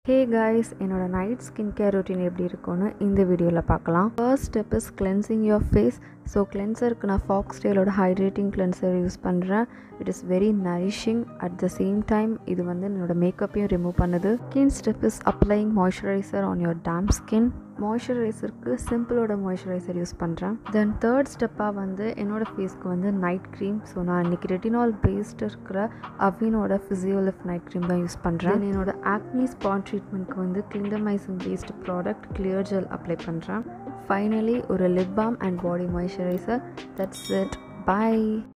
ஹே guys என்னோட night skin care routine எப்படி இருக்கும்னு இந்த வீடியோவில் பார்க்கலாம் first step is cleansing your face so கிளென்சருக்கு நான் ஃபாக்ஸ் டேலோட ஹைட்ரேட்டிங் கிளென்சர் யூஸ் பண்ணுறேன் it is very nourishing at the same time இது வந்து என்னோட மேக்கப்பையும் ரிமூவ் பண்ணுது second step is applying moisturizer on your damp skin மாய்ஸ்சரைசருக்கு சிம்பிளோட மாய்ஸ்சரைசர் யூஸ் பண்ணுறேன் தென் தேர்ட் ஸ்டெப்பாக வந்து என்னோடய ஃபேஸ்க்கு வந்து நைட் க்ரீம் ஸோ நான் இன்றைக்கி ரெட்டினால் பேஸ்ட் இருக்கிற அவினோட ஃபிசியோலிஃப் நைட் க்ரீம் தான் யூஸ் பண்ணுறேன் என்னோட ஆக்னி ஸ்பாட் ட்ரீட்மெண்ட்க்கு வந்து clindamycin based product clear gel apply பண்ணுறேன் ஃபைனலி ஒரு lip balm and body moisturizer that's it by